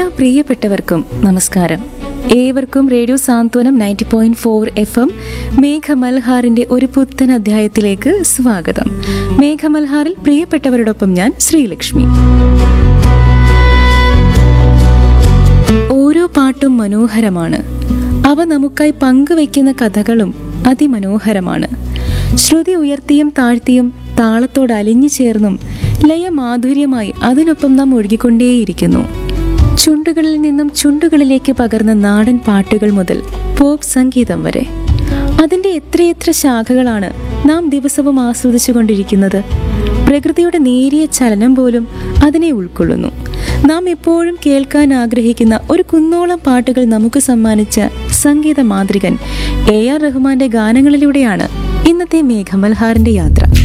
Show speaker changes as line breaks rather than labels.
എല്ലാ പ്രിയപ്പെട്ടവർക്കും നമസ്കാരം ഏവർക്കും radio Santhwanam ninety point four F M മേഘമൽഹാറിന്റെ ഒരു പുത്തൻ അധ്യായത്തിലേക്ക് സ്വാഗതം മേഘമൽഹാറിൽ പ്രിയപ്പെട്ടവരോടൊപ്പം ഞാൻ ശ്രീലക്ഷ്മി ഓരോ പാട്ടും മനോഹരമാണ് അവ നമുക്കായി പങ്കുവയ്ക്കുന്ന കഥകളും അതിമനോഹരമാണ് ശ്രുതി ഉയർത്തിയും താഴ്ത്തിയും താളത്തോട് അലിഞ്ഞു ചേർന്നും ലയമാധുര്യമായി അതിനൊപ്പം നാം ഒഴുകിക്കൊണ്ടേയിരിക്കുന്നു ചുണ്ടുകളിൽ നിന്നും ചുണ്ടുകളിലേക്ക് പകർന്ന നാടൻ പാട്ടുകൾ മുതൽ പോപ്പ് സംഗീതം വരെ അതിന്റെ എത്രയെത്ര ശാഖകളാണ് നാം ദിവസവും ആസ്വദിച്ചു കൊണ്ടിരിക്കുന്നത് പ്രകൃതിയുടെ നേരിയ ചലനം പോലും അതിനെ ഉൾക്കൊള്ളുന്നു നാം എപ്പോഴും കേൾക്കാൻ ആഗ്രഹിക്കുന്ന ഒരു കുന്നോളം പാട്ടുകൾ നമുക്ക് സമ്മാനിച്ച സംഗീത മാന്ത്രികൻ എ ആർ റഹ്മാന്റെ ഗാനങ്ങളിലൂടെയാണ് ഇന്നത്തെ മേഘമൽഹാറിന്റെ യാത്ര